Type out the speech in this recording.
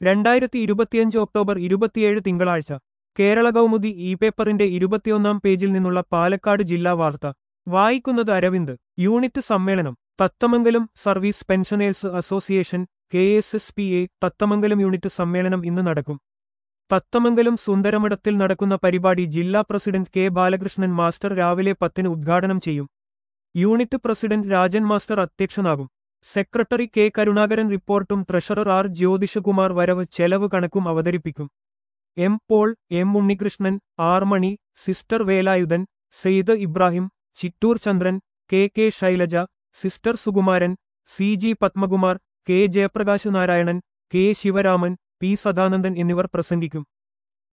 രണ്ടായിരത്തി ഇരുപത്തിയഞ്ച് ഒക്ടോബർ ഇരുപത്തിയേഴ് തിങ്കളാഴ്ച കേരള കൗമുദി ഇ പേപ്പറിന്റെ ഇരുപത്തിയൊന്നാം പേജിൽ നിന്നുള്ള പാലക്കാട് ജില്ലാ വാർത്ത വായിക്കുന്നത് അരവിന്ദ് യൂണിറ്റ് സമ്മേളനം Thathamangalam service pensioners association K S S P A Thathamangalam unit സമ്മേളനം ഇന്ന് നടക്കും തത്തമംഗലം സുന്ദരമഠത്തിൽ നടക്കുന്ന പരിപാടി ജില്ലാ പ്രസിഡന്റ് കെ ബാലകൃഷ്ണൻ മാസ്റ്റർ രാവിലെ പത്തിന് ഉദ്ഘാടനം ചെയ്യും യൂണിറ്റ് പ്രസിഡന്റ് രാജൻ മാസ്റ്റർ അധ്യക്ഷനാകും സെക്രട്ടറി കെ കരുണാകരൻ റിപ്പോർട്ടും ട്രഷറർ ആർ ജ്യോതിഷകുമാർ വരവ് ചെലവ് കണക്കും അവതരിപ്പിക്കും M Paul M Unnikrishnan R Mani sister Velayudhan Syed Ibrahim Chittur Chandran K K Shailaja sister Sukumaran C G Padmakumar K Jayaprakash Narayanan K Sivaraman P Sadanandan എന്നിവർ പ്രസംഗിക്കും